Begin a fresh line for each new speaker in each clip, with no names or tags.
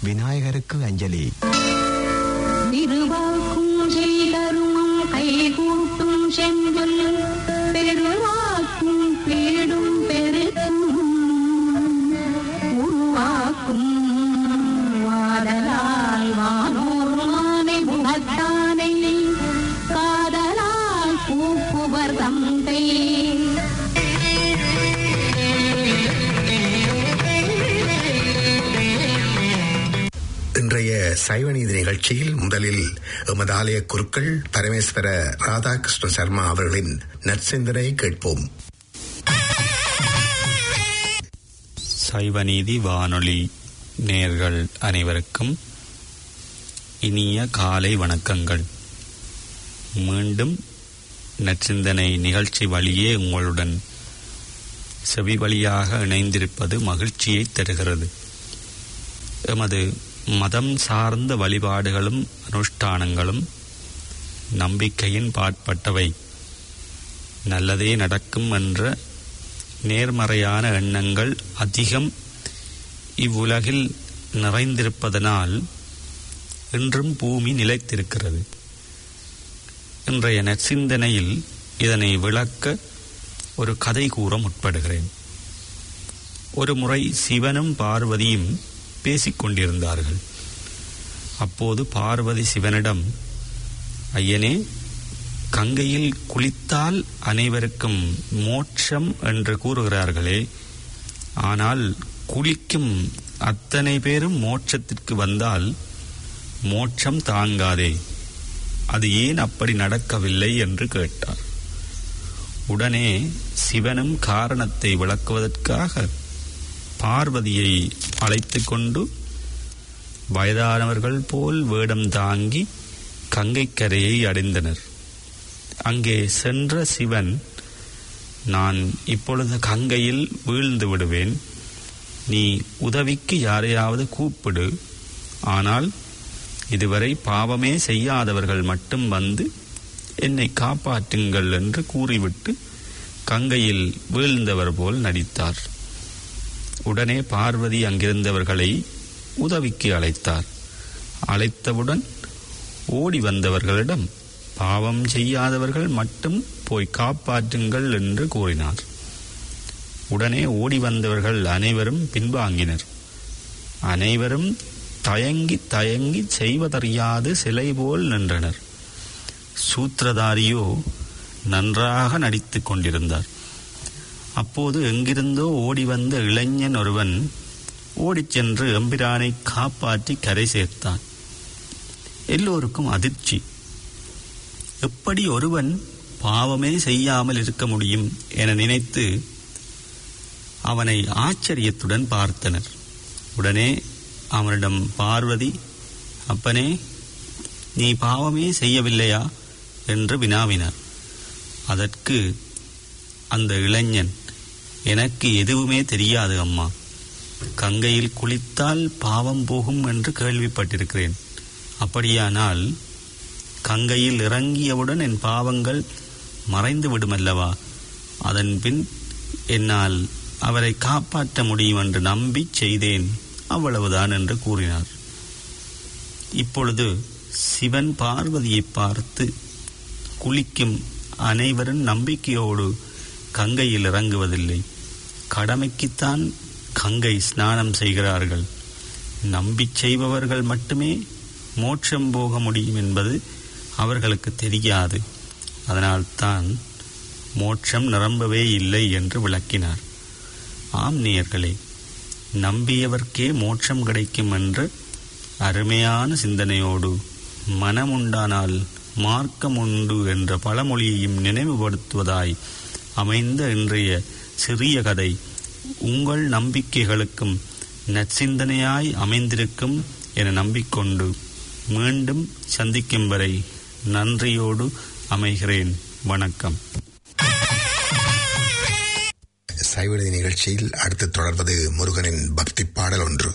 விநாயகருக்கு அஞ்சலி
திருவாக்கும் செய்தருமம் கைகூட்டும் செஞ்சொல் பெருவாக்கும் பேடும் பெருக்கும் உருவாக்கும் வாடலால் வானோர் மானை முகத்தானை காதலால் பூப்புவர் தந்தை
இன்றைய சைவநீதி நிகழ்ச்சியில் முதலில் எமது ஆலய குருக்கள் பரமேஸ்வர ராதாகிருஷ்ண சர்மா அவர்களின் நற்சிந்தனை கேட்போம்
சைவநீதி வானொலி நேர்கள் அனைவருக்கும் இனிய காலை வணக்கங்கள் மீண்டும் நற்சிந்தனை நிகழ்ச்சி வழியே உங்களுடன் செவி வழியாக இணைந்திருப்பது மகிழ்ச்சியை தருகிறது எமது மதம் சார்ந்த வழிபாடுகளும் அனுஷ்டானங்களும் நம்பிக்கையின் பாற்பட்டவை நல்லதே நடக்கும் என்ற நேர்மறையான எண்ணங்கள் அதிகம் இவ்வுலகில் நிறைந்திருப்பதனால் இன்றும் பூமி நிலைத்திருக்கிறது இன்றைய நற்சிந்தனையில் இதனை விளக்க ஒரு கதை கூற முற்படுகிறேன் ஒரு முறை சிவனும் பார்வதியும் பேசிக் கொண்டிருந்தார்கள் அப்போது பார்வதி சிவனிடம் ஐயனே கங்கையில் குளித்தால் அனைவருக்கும் மோட்சம் என்று கூறுகிறார்களே ஆனால் குளிக்கும் அத்தனை பேரும் மோட்சத்திற்கு வந்தால் மோட்சம் தாங்காதே அது ஏன் அப்படி நடக்கவில்லை என்று கேட்டார் உடனே சிவனும் காரணத்தை விளக்குவதற்காக பார்வதியை அழைத்து கொண்டு வயதானவர்கள் போல் வேடம் தாங்கி கங்கைக்கரையை அடைந்தனர் அங்கே சென்ற சிவன் நான் இப்பொழுது கங்கையில் வீழ்ந்து விடுவேன் நீ உதவிக்கு யாரையாவது கூப்பிடு ஆனால் இதுவரை பாவமே செய்யாதவர்கள் மட்டும் வந்து என்னை காப்பாற்றுங்கள் என்று கூறிவிட்டு கங்கையில் வீழ்ந்தவர் போல் நடித்தார் உடனே பார்வதி அங்கிருந்தவர்களை உதவிக்கு அழைத்தார் அழைத்தவுடன் ஓடி வந்தவர்களிடம் பாவம் செய்யாதவர்கள் மட்டும் போய் காப்பாற்றுங்கள் என்று கூறினார் உடனே ஓடி வந்தவர்கள் அனைவரும் பின்வாங்கினர் அனைவரும் தயங்கி தயங்கி செய்வதறியாது சிலை போல் நின்றனர் சூத்திரதாரியோ நன்றாக நடித்துக் கொண்டிருந்தார் அப்போது எங்கிருந்தோ ஓடி வந்த இளைஞன் ஒருவன் ஓடிச் சென்று எம்பிரானை காப்பாற்றி கரை சேர்த்தான் எல்லோருக்கும் அதிர்ச்சி எப்படி ஒருவன் பாவமே செய்யாமல் இருக்க முடியும் என நினைத்து அவனை ஆச்சரியத்துடன் பார்த்தனர் உடனே அவனிடம் பார்வதி அப்பனே நீ பாவமே செய்யவில்லையா என்று வினாவினார் அதற்கு அந்த இளைஞன் எனக்கு எதுவுமே தெரியாது அம்மா கங்கையில் குளித்தால் பாவம் போகும் என்று கேள்விப்பட்டிருக்கிறேன் அப்படியானால் கங்கையில் இறங்கியவுடன் என் பாவங்கள் மறைந்து விடுமல்லவா அதன் பின் என்னால் அவரை காப்பாற்ற முடியும் என்று நம்பி செய்தேன் அவ்வளவுதான் என்று கூறினார் இப்பொழுது சிவன் பார்வதியை பார்த்து குளிக்கும் அனைவரும் நம்பிக்கையோடு கங்கையில் இறங்குவதில்லை கடமைக்குத்தான் கங்கை ஸ்நானம் செய்கிறார்கள் நம்பிச் செய்பவர்கள் மட்டுமே மோட்சம் போக முடியும் என்பது அவர்களுக்கு தெரியாது அதனால்தான் மோட்சம் நிரம்பவே இல்லை என்று விளக்கினார் ஆம் நேயர்களே நம்பியவர்க்கே மோட்சம் கிடைக்கும் என்ற அருமையான சிந்தனையோடு மனமுண்டானால் மார்க்கம் உண்டு என்ற பழமொழியையும் நினைவுபடுத்துவதாய் அமைந்த இன்றைய சிறிய கதை உங்கள் நம்பிக்கைகளுக்கும் நற்சிந்தனையாய் அமைந்திருக்கும் என நம்பிக்கொண்டு மீண்டும் சந்திக்கும் வரை நன்றியோடு அமைகிறேன் வணக்கம்
சைவநீதி நிகழ்ச்சியில் அடுத்து தொடர்வது முருகனின் பக்தி பாடல் ஒன்று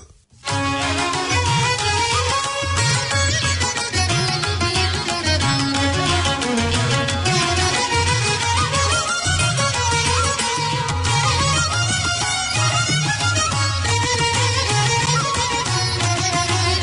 ஆ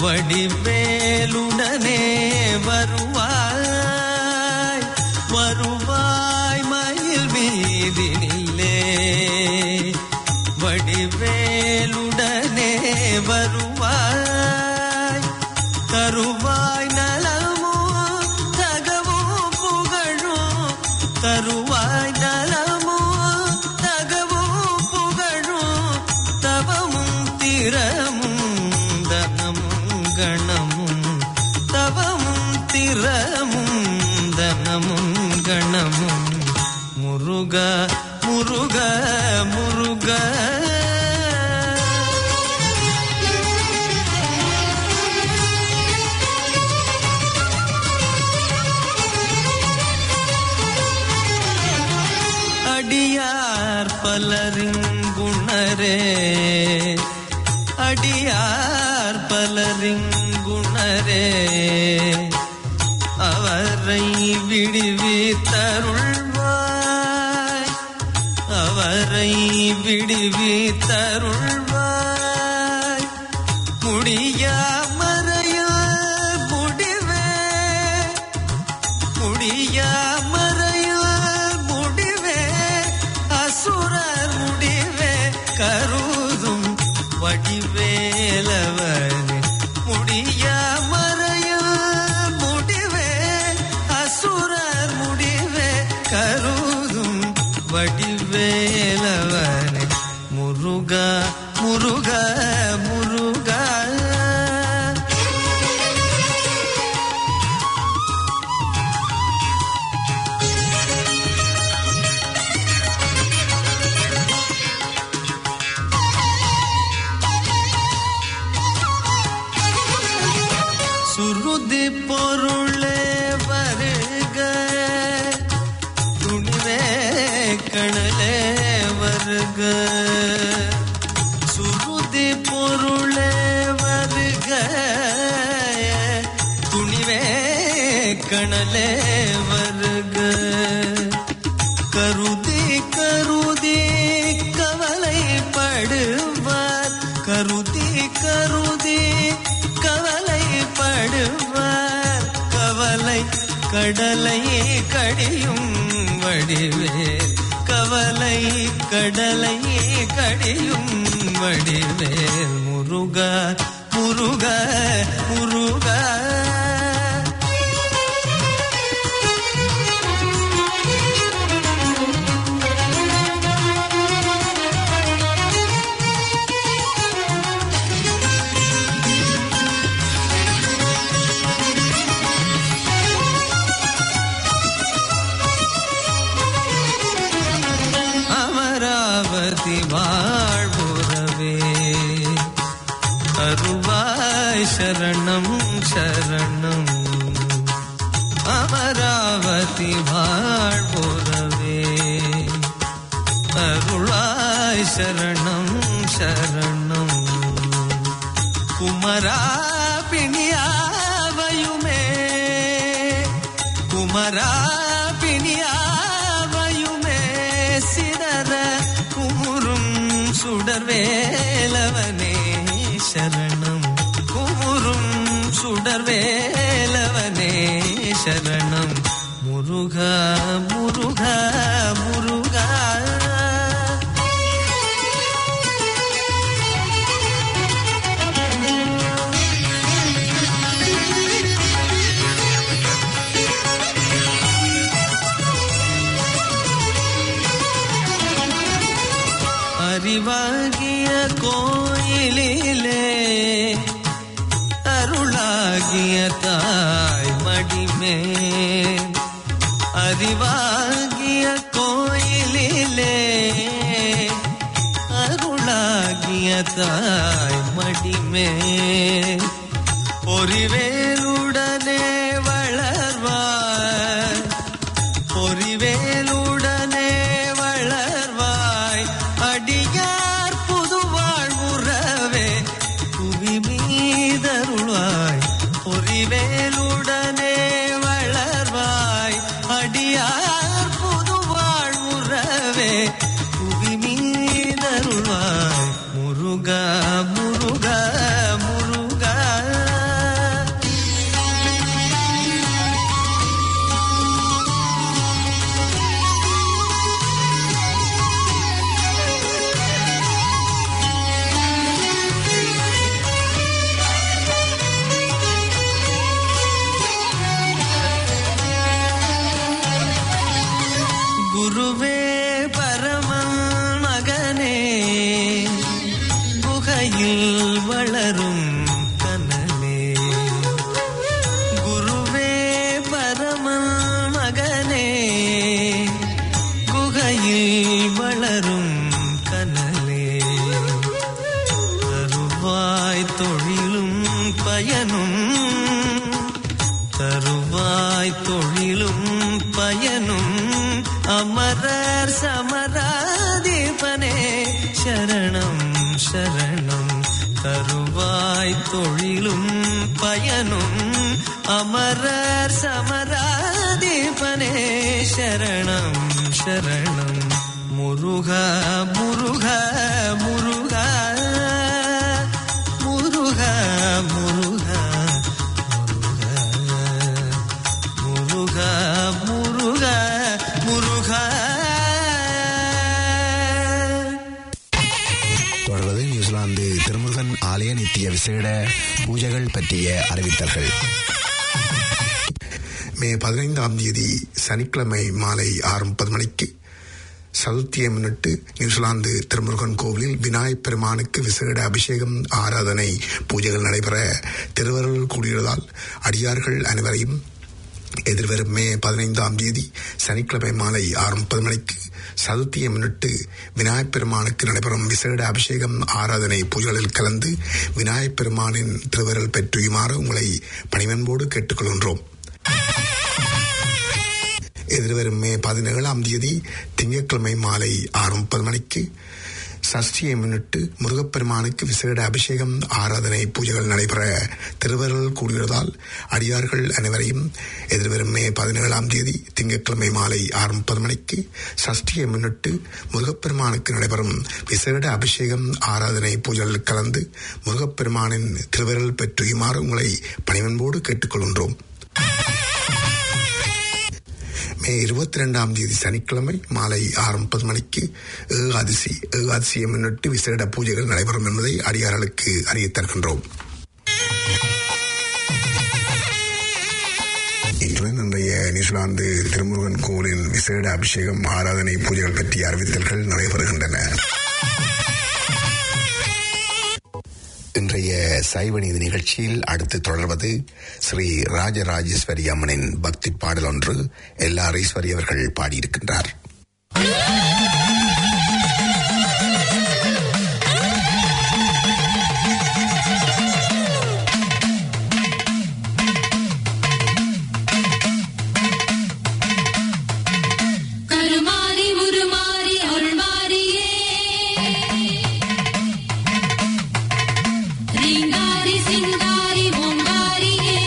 வடிவேலுடனே வருவாய் வருவாய் மயில் மீதினில்லே வடிவேலுடனே வருவாய் தருவாய் நலமோ தகவோ புகழோ தருவாய் நலமோ தகவோ புகழோ தவமும் திறமும் தனமும் கணமும் தவமும் திறமும் தனமும் கணமும் முருக முருக முருக அடியார் பலரிங்குணரே அடியார் பலரிங்குணரே அவரை விடுவித்தருள்வாய் அவரை விடுவித்தருள்வாய் முடியா மறையா முடிவே முடியா மறையா முடிவே அசுரர் முடிவே கருதும் வடிவேலவனே முடியா மறையா முடிவே அசுரர் முடிவே கருதும் வடிவேலவனே முருகா முருகா முருகா சுருதி பொருளே வருக துணிவே கணலே வருக சுருதி பொருளே வருக துணிவே கணலே வருக கருதி கருதி கவலைப்படுவார் கருதி கருதி கவலைப்படுவார் கவலை கடலை கடியும் வடிவேல் கவலை கடலை கடியும் வடிவேல் முருகா முருகா முருகா அமராவதி வாழ்வுறவே அருவாய் சரணம் சரணம் அமராவதி வாழ்வுறவே அருளாய் சரணம் சரணம் குமரா பிணியாவையுமே குமரா பிணியாவையுமே சிதற குமுறும் சுடர்வேலவனே சரணம் குமுறும் சுடர்வேலவனே சரணம் முருகா முருகா முருகா அறிவாகிய கோயிலிலே அருளாகிய தாய் மடிமே அறிவாகிய கோயிலிலே அருளாகிய தாய் மடிமே பொறிவேலுடனே வளர்வாய் பொறிவேலுடனே வளர்வாய் அடியார் புதுவாழ் உறவே புவி மீதருள்வாய் பொறிவேலுடனே வளர்வாய் அடியார் புதுவாழ் உறவே புவி மீதருள்வாய் முருகா முருகா முருகா தொழிலும் பயனும் தருவாய் தொழிலும் பயனும் அமரர் சமராதீபனே சரணம் சரணம் தருவாய் தொழிலும் பயனும் அமரர் சமராதீபனே சரணம் சரணம் முருக முருக முருக முருக முருக முருக முருக முருக
தொடர்வது நியூசிலாந்து திருமுருகன் ஆலய நித்திய விசேட பூஜைகள் பற்றிய அறிவித்தல்கள் மே பதினைந்தாம் தேதி சனிக்கிழமை மாலை ஆறு முப்பது மணிக்கு சதுர்த்தியை முன்னிட்டு நியூசிலாந்து திருமுருகன் கோவிலில் விநாயகப் பெருமானுக்கு விசேட அபிஷேகம் ஆராதனை பூஜைகள் நடைபெற திருவருள் கூடியதால் அடியார்கள் அனைவரையும் எதிர்வரும் மே பதினைந்தாம் தேதி சனிக்கிழமை மாலை ஆறு முப்பது மணிக்கு சதுர்த்தியை முன்னிட்டு விநாயகப் பெருமானுக்கு நடைபெறும் விசேட அபிஷேகம் ஆராதனை பூஜைகளில் கலந்து விநாயகப் பெருமானின் திருவருள் பெற்றுயுமாறு உங்களை பணிவன்போடு கேட்டுக்கொள்கின்றோம் எதிர்வரும் மே பதினேழாம் தேதி திங்கட்கிழமை மாலை ஆறு முப்பது மணிக்கு சஷ்டியை முன்னிட்டு முருகப்பெருமானுக்கு விசேட அபிஷேகம் ஆராதனை பூஜைகள் நடைபெற திருவருள் கூடியதால் அடியார்கள் அனைவரையும் எதிர்வரும் மே பதினேழாம் தேதி திங்கட்கிழமை மாலை ஆறு முப்பது மணிக்கு சஷ்டியை முன்னிட்டு முருகப்பெருமானுக்கு நடைபெறும் விசேட அபிஷேகம் ஆராதனை பூஜைகளில் கலந்து முருகப்பெருமானின் திருவருள் பெற்றுயுமாறு உங்களை பணிவன்போடு கேட்டுக்கொள்கின்றோம் மே இருபத்தி ரெண்டாம் தேதி சனிக்கிழமை மாலை ஆறு முப்பது மணிக்கு ஏகாதசி ஏகாதசியை முன்னிட்டு விசேட பூஜைகள் நடைபெறும் என்பதை அடியார்களுக்கு அறியத் தருகின்றோம் இத்துடன் இன்றைய நியூசிலாந்து திருமுருகன் கோவிலின் விசேட அபிஷேகம் ஆராதனை பூஜைகள் பற்றிய அறிவித்தல்கள் நடைபெறுகின்றன இன்றைய சைவ நீதி நிகழ்ச்சியில் அடுத்து தொடர்வது ஸ்ரீ ராஜராஜேஸ்வரி அம்மனின் பக்தி பாடல் ஒன்று எல்லார் ஈஸ்வரி அவர்கள் பாடியிருக்கின்றார்
கருமாறி உருமாறி அருள்மாறியே ரீங்காரி சிங்காரி ஓங்காரியே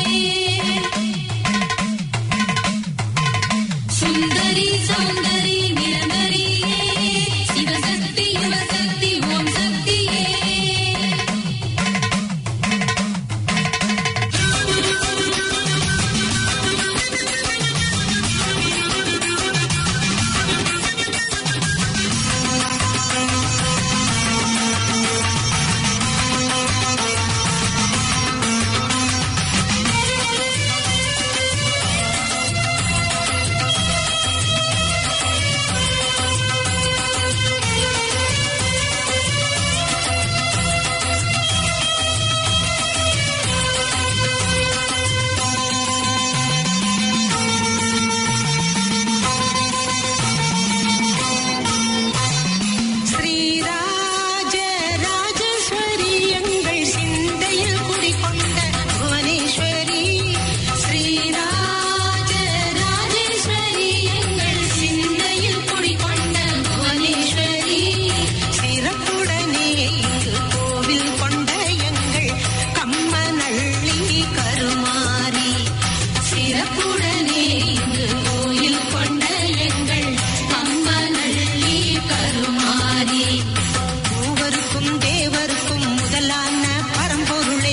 சுந்தரி சௌந்தரி நிரந்தரியே சிவசக்தி யுவசக்தி ஓம் சக்தியே
ஸ்ரீராஜ ராஜேஸ்வரி எங்கள் சிந்தையில் குடிகொண்ட புவனேஸ்வரி ஸ்ரீராஜ ராஜேஸ்வரி எங்கள் சிந்தையில் குடிகொண்ட புவனேஸ்வரி சிறப்புடனே இங்கு கோவில் கொண்ட எங்கள் கம்மநள்ளி கருமாரி சிறப்புடனே இங்கு கோயில் கொண்ட எங்கள் கம்மநள்ளி கருமாரி மூவருக்கும் தேவருக்கும் முதலான பரம்பொருளே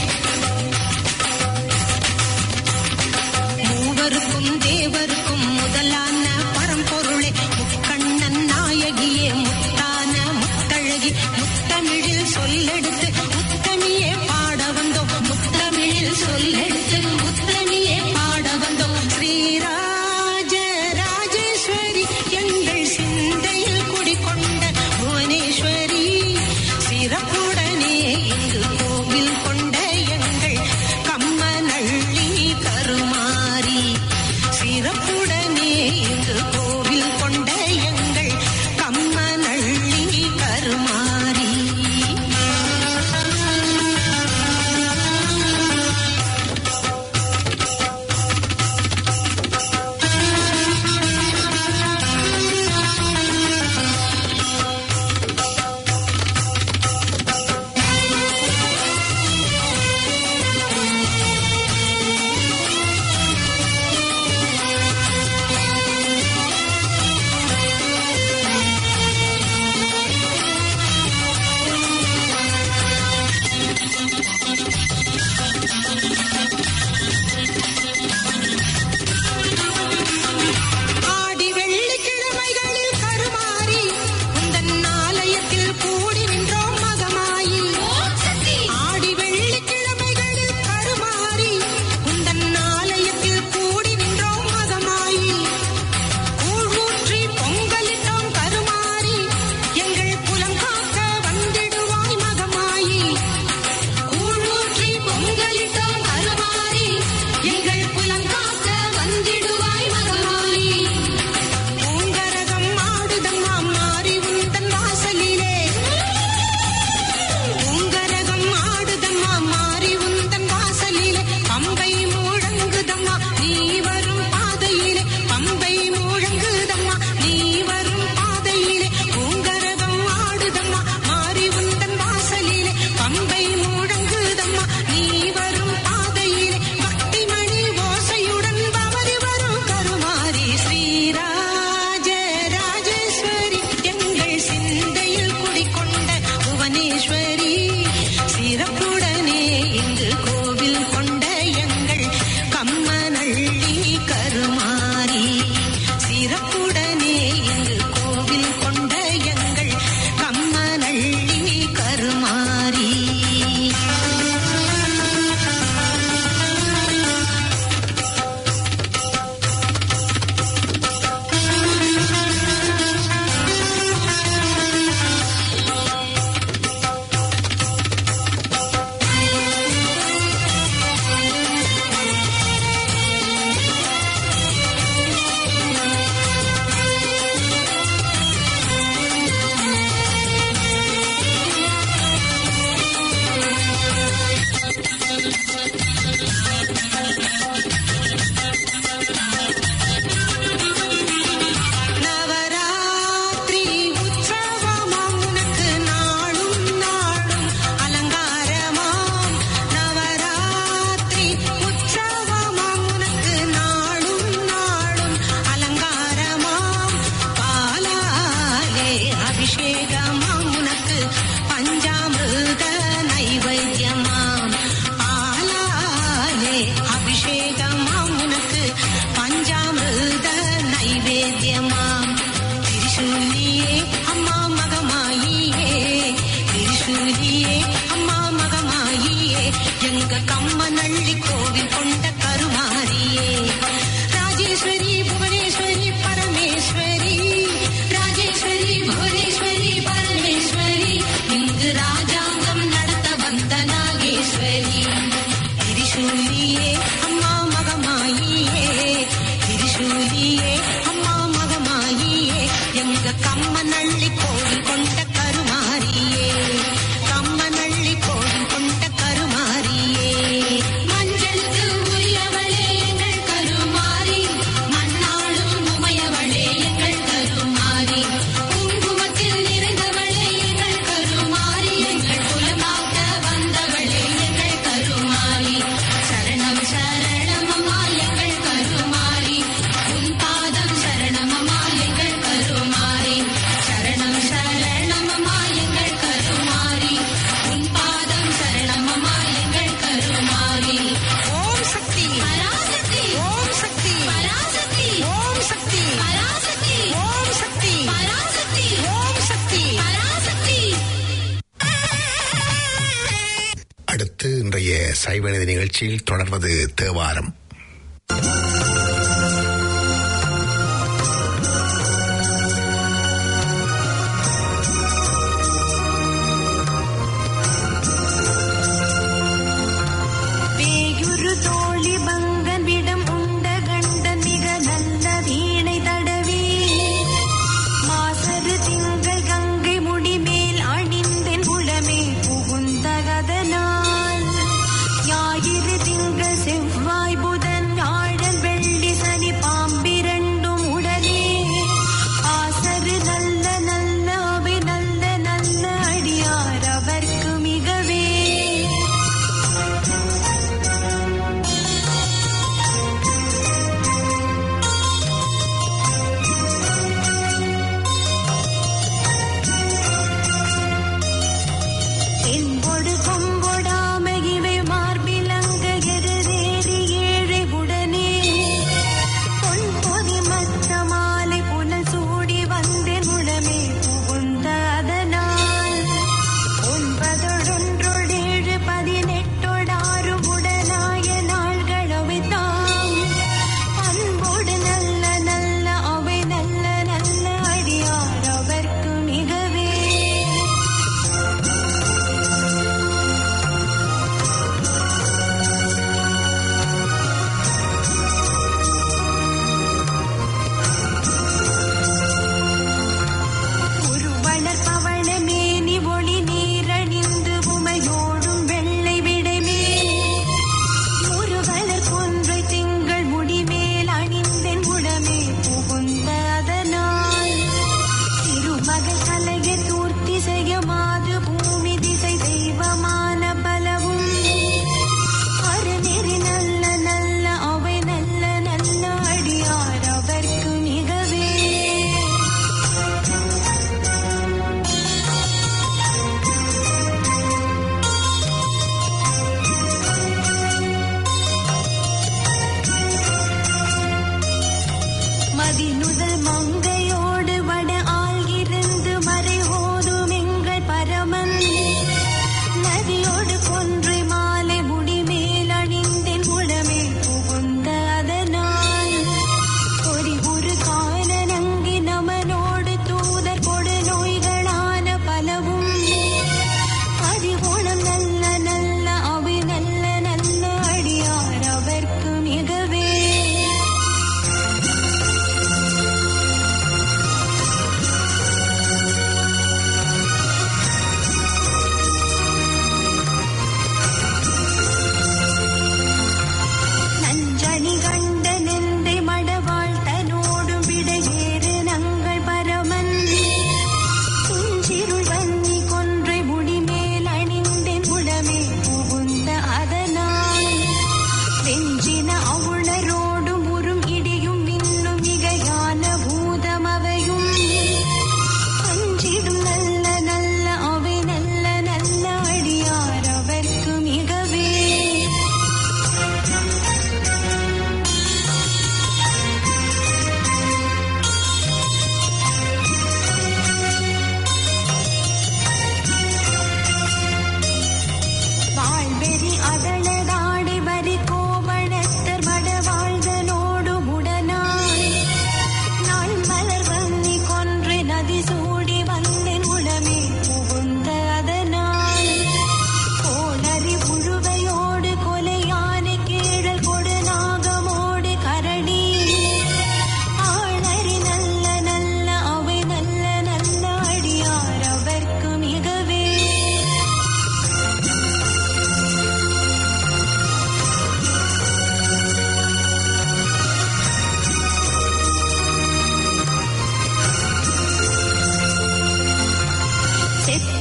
மூவருக்கும் தேவருக்கும் முதலான பரம்பொருளே முக்கண்ணன் நாயகியே முத்தான முத்தழகி முத்தமிழில் சொல்லெடுத்து முத்தமியே பாட வந்தோம் முத்தமிழில் சொல்லெடுத்து முத்தமியே பாட வந்தோம் ஸ்ரீராஜ ராஜேஸ்வரி எங்கள் சிந்தையில் குடிகொண்ட புவனேஸ்வரி சிறப்புடனே இங்கு கோவில் கொண்ட எங்கள் கம்மநள்ளி கருமாரி சிறப்புடனே இங்கு கோவில் கொண்ட எங்கள் கம்மநள்ளி கருமாரி எங்க கம்மநள்ளி கோவில் கொண்ட கருமாரியே ராஜேஸ்வரி புவனேஸ்வரி பரமேஸ்வரி
ராஜேஸ்வரி புவனேஸ்வரி பரமேஸ்வரி இங்கு ராஜாங்கம் நடத்த வந்த நாகேஸ்வரி
திரிசூலியே அம்மா மகமாயியே திரிசூலியே அம்மா மகமாயியே எங்க கம்மநள்ளி கோவில் கொண்ட கருமாரியே கம்மநள்ளி கோவில் கொண்ட கருமாரியே
மஞ்சளுக்கு உரியவளே எங்கள் கருமாரி மண்ணாளும் உமையவளே எங்கள் கருமாரி குங்குமத்தில் நிறைந்தவளே எங்கள் கருமாரி எங்கள் குலமாக்க வந்தவளே எங்கள் கருமாரி சரணம் சரணமம்மா எங்கள் கருமாரி உன் பாதம் சரணமம்மா எங்கள் கருமாரி சரணம் சரணமம்மா எங்கள் கருமாரி உன் பாதம் சரணமம்மா எங்கள் கருமாரி
ஓம் சக்தி
பராசக்தி
ஓம் சக்தி
பராசக்தி
ஓம் சக்தி
பராசக்தி
ஓம் சக்தி
பராசக்தி
ஓம் சக்தி
பராசக்தி
அடுத்து இன்றைய சைவநீதி நிகழ்ச்சியில் தொடர்வது தேவாரம்
வேயுரு தோழி பங்கனிடம் உண்ட கண்ட மிக நல்ல வீணை தடவி மாசரு திங்கள் கங்கை முடிமேல் அணிந்தென் உளமே புகுந்தகதனால் ஞாயிறு திங்கள் செவ்வாய் புதன் வியாழன்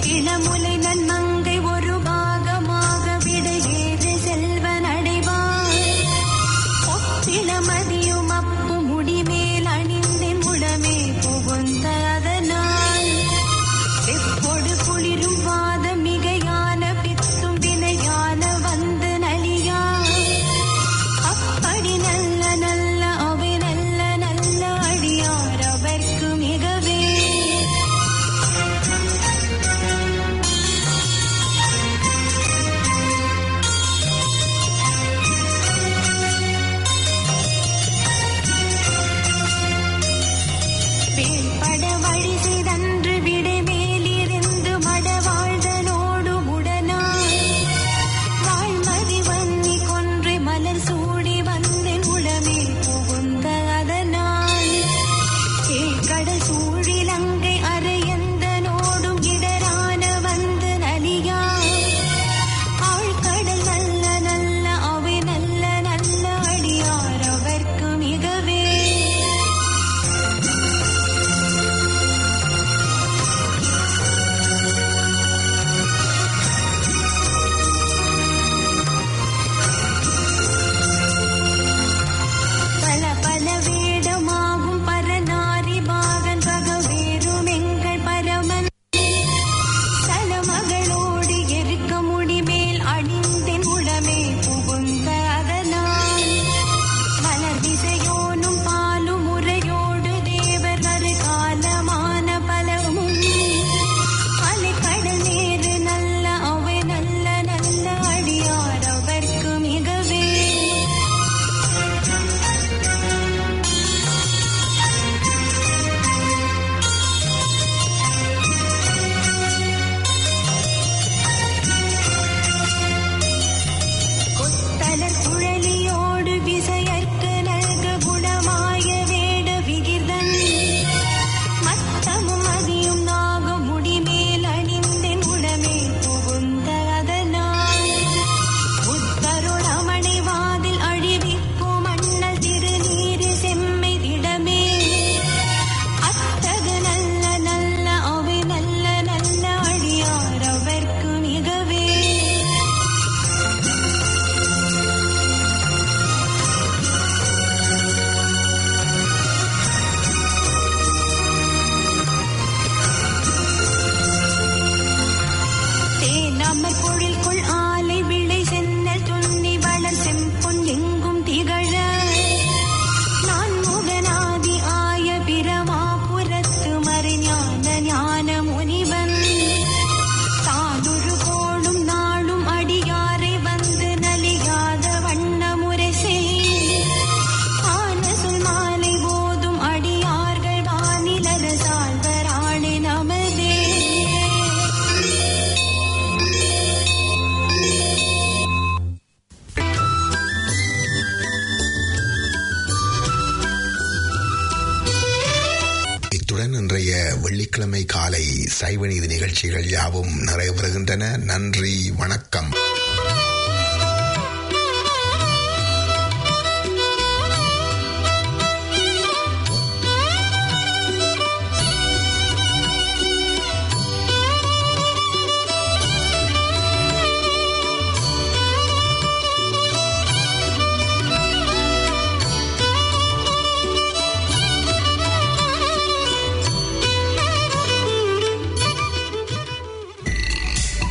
இளமுலை நன்மங்கை ஒரு பாகமாக விடையேறு செல்வன் அடைவார் ஒப்பிளமதியும் அப்பு முடிமேல் அணிந்தின் உடமே புகுந்த அதனால் எப்பொடு குளிரும் வாத மிகையான பித்தும் வினையான வந்து நலியா அப்படி நல்ல நல்ல அவை நல்ல நல்ல அடியார் அவர்க்கு மிகவே வேள்பட வழி செய்தன்று விடை மேலிருந்து மட வாழ்தனோடு உடனாய் வாழ்மதி வன்னி கொன்றை மலர் சூடி வந்தென் உடமே புகுந்த அதனால் கடல் சூழிலங்கை அரையந்தனோடும் இடரான வந்து நலியா ஆழ்கடல் நல்ல நல்ல அவை நல்ல நல்ல அடியார் அவர்க்கு மிகவே பல பல வேடமாகும் பரநாரி பாகன் பகவேறும் எங்கள் பரமன் சலமகளோடு எருக்க முடிமேல் அணிந்தின் உடமே புகுந்த அதனால் மலர் திசையோனும் பாலும் முறையோடு தேவர் வரு காலமான பலமும் அலைக்கடல் நேரு நல்ல அவை நல்ல நல்ல அடியார் அவர்க்கு மிகவே கொத்தலர் குழலியோடு விசையற்கு நல்க குணமாய வேட விகிர்தன் மத்தமும் அதியும் நாகம் முடிமேல் அணிந்தென் உடமே புகுந்த அதனால் புத்தருள் அமணி வாதில் அழிவிக்கும் அண்ணல் திருநீரு செம்மை திடமே அத்தகு நல்ல நல்ல அவை நல்ல நல்ல அடியார் அவர்க்கு மிகவே தேனாமற் பொழில்குள் ஆலை விளை சென்னல் துண்ணி வளர் செம்பொன் எங்கும் திகழ நான் முகநாதி ஆய பிரமாபுரத்து மறைஞான ஞான முனிவன் தானுரு கோடும் நாளும் அடியாரை வந்து நலியாத வண்ண முறை செய் ஆன சொல் மாலை போதும் அடியார்கள் வானிலர சாழ்வராணி நமதே
இத்துடன் இன்றைய வெள்ளிக்கிழமை காலை சைவ நீதி நிகழ்ச்சிகள் யாவும் நிறைவு பெறுகின்றன நன்றி வணக்கம்